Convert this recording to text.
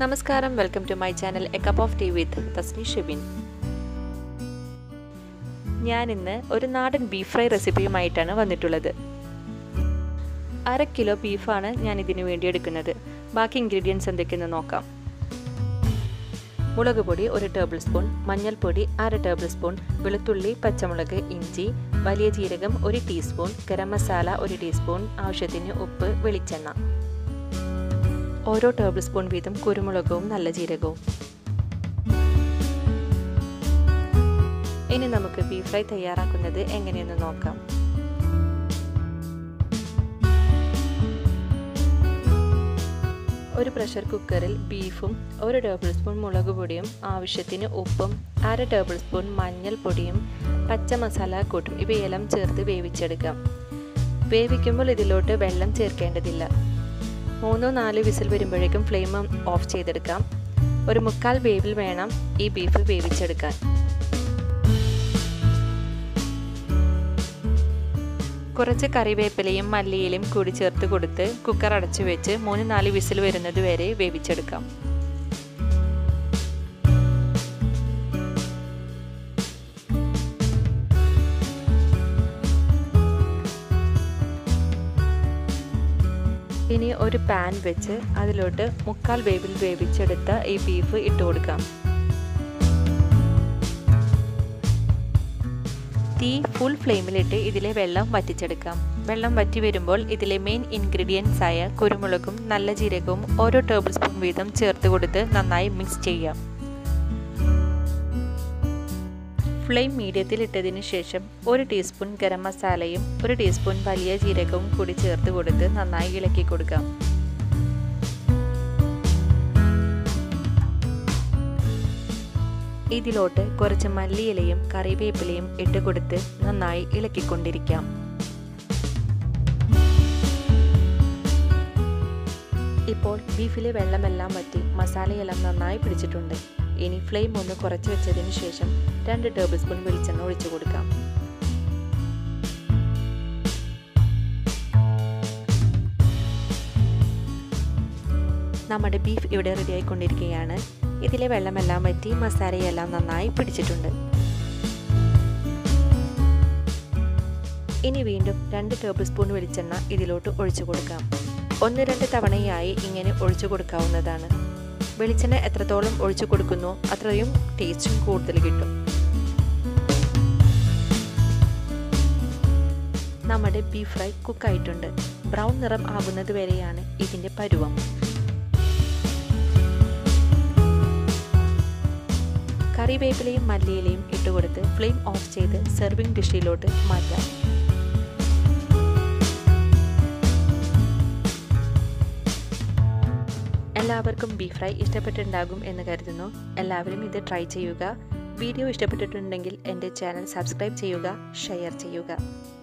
നമസ്കാരം welcome to my channel a cup of tea with Thasmi Shebin ഞാൻ ഇന്ന് ഒരു നാടൻ ബീഫ് ഫ്രൈ റെസിപ്പിയുമായിട്ടാണ് വന്നിട്ടുള്ളത് അര കിലോ ബീഫാണ് ഞാൻ ഇതിനു വേണ്ടി എടുക്കുന്നത് ബാക്കി ഇൻഗ്രീഡിയൻസ് എന്തൊക്കെയെന്ന് നോക്കാം മുളക് പൊടി ഒരു ടേബിൾ സ്പൂൺ മഞ്ഞൾപ്പൊടി അര ടേബിൾ സ്പൂൺ വെളുത്തുള്ളി പച്ചമുളക് ഇഞ്ചി വലിയ ജീരകം ഒരു ടീസ്പൂൺ ഗരം മസാല ഒരു ടീസ്പൂൺ ആവശ്യത്തിന് ഉപ്പ് വെളിച്ചെണ്ണ ഓരോ ടേബിൾ സ്പൂൺ വീതം കുരുമുളകവും നല്ല ജീരകവും ഇനി നമുക്ക് ബീഫ് ഫ്രൈ തയ്യാറാക്കുന്നത് എങ്ങനെയെന്ന് നോക്കാം ഒരു പ്രഷർ കുക്കറിൽ ബീഫും ഒരു ടേബിൾ സ്പൂൺ മുളക് പൊടിയും ആവശ്യത്തിന് ഉപ്പും അര ടേബിൾ സ്പൂൺ മഞ്ഞൾപ്പൊടിയും പച്ച മസാല കൂട്ടും ഇവയെല്ലാം ചേർത്ത് വേവിച്ചെടുക്കാം വേവിക്കുമ്പോൾ ഇതിലോട്ട് വെള്ളം ചേർക്കേണ്ടതില്ല മൂന്നോ നാല് വിസിൽ വരുമ്പോഴേക്കും ഫ്ലെയിം ഓഫ് ചെയ്തെടുക്കാം ഒരു മുക്കാൽ വേവിൽ വേണം ഈ ബീഫ് വേവിച്ചെടുക്കാൻ കുറച്ച് കറിവേപ്പിലയും മല്ലിയിലും കൂടി ചേർത്ത് കൊടുത്ത് കുക്കർ അടച്ചു വെച്ച് മൂന്ന് നാല് വിസിൽ വരുന്നത് വരെ വേവിച്ചെടുക്കാം ഇനി ഒരു പാൻ വെച്ച് അതിലോട്ട് മുക്കാൽ വേവിൽ വേവിച്ചെടുത്ത ഈ ബീഫ് ഇട്ട് കൊടുക്കാം തീ ഫുൾ ഫ്ലെയിമിലിട്ട് ഇതിലെ വെള്ളം വറ്റിച്ചെടുക്കാം വെള്ളം വറ്റി വരുമ്പോൾ ഇതിലെ മെയിൻ ഇൻഗ്രീഡിയൻസ് ആയ കുരുമുളകും നല്ല ജീരകവും ഓരോ ടേബിൾ സ്പൂൺ വീതം ചേർത്ത് കൊടുത്ത് നന്നായി മിക്സ് ചെയ്യാം ഫ്ലെയിം മീഡിയത്തിൽ ഇട്ടതിന് ശേഷം ഒരു ടീസ്പൂൺ ഗരം മസാലയും ഒരു ടീസ്പൂൺ വലിയ ജീരകവും കൂടി ചേർത്ത് കൊടുത്ത് നന്നായി ഇളക്കി കൊടുക്കാം ഇതിലോട്ട് കുറച്ച് മല്ലിയിലയും കറിവേപ്പിലയും ഇട്ട് കൊടുത്ത് നന്നായി ഇളക്കിക്കൊണ്ടിരിക്കാം ഇപ്പോൾ ബീഫിലെ വെള്ളമെല്ലാം വറ്റി മസാലയെല്ലാം നന്നായി പിടിച്ചിട്ടുണ്ട് ഇനി ഫ്ലെയിം ഒന്ന് കുറച്ച് വെച്ചതിന് ശേഷം രണ്ട് ടേബിൾ സ്പൂൺ വെളിച്ചെണ്ണ ഒഴിച്ചു കൊടുക്കാം നമ്മുടെ ബീഫ് ഇവിടെ റെഡി ആയിക്കൊണ്ടിരിക്കുകയാണ് ഇതിലെ വെള്ളമെല്ലാം വറ്റി മസാലയെല്ലാം നന്നായി പിടിച്ചിട്ടുണ്ട് ഇനി വീണ്ടും രണ്ട് ടേബിൾ സ്പൂൺ വെളിച്ചെണ്ണ ഇതിലോട്ട് ഒഴിച്ചു കൊടുക്കാം ഒന്ന് രണ്ട് തവണയായി ഇങ്ങനെ ഒഴിച്ചു കൊടുക്കാവുന്നതാണ് വെളിച്ചെണ്ണ എത്രത്തോളം ഒഴിച്ചു കൊടുക്കുന്നു അത്രയും ടേസ്റ്റും കൂടുതൽ കിട്ടും നമ്മുടെ ബീഫ് ഫ്രൈ കുക്കായിട്ടുണ്ട് ബ്രൗൺ നിറം ആകുന്നത് വരെയാണ് ഇതിൻ്റെ പരുവം കറിവേപ്പിലയും മല്ലിയിലയും ഇട്ടുകൊടുത്ത് ഫ്ലെയിം ഓഫ് ചെയ്ത് സെർവിംഗ് ഡിഷിലോട്ട് മാറ്റാം എല്ലാവർക്കും ബീഫ് ഫ്രൈ ഇഷ്ടപ്പെട്ടിട്ടുണ്ടാകും എന്ന് കരുതുന്നു എല്ലാവരും ഇത് ട്രൈ ചെയ്യുക വീഡിയോ ഇഷ്ടപ്പെട്ടിട്ടുണ്ടെങ്കിൽ എൻ്റെ ചാനൽ സബ്സ്ക്രൈബ് ചെയ്യുക ഷെയർ ചെയ്യുക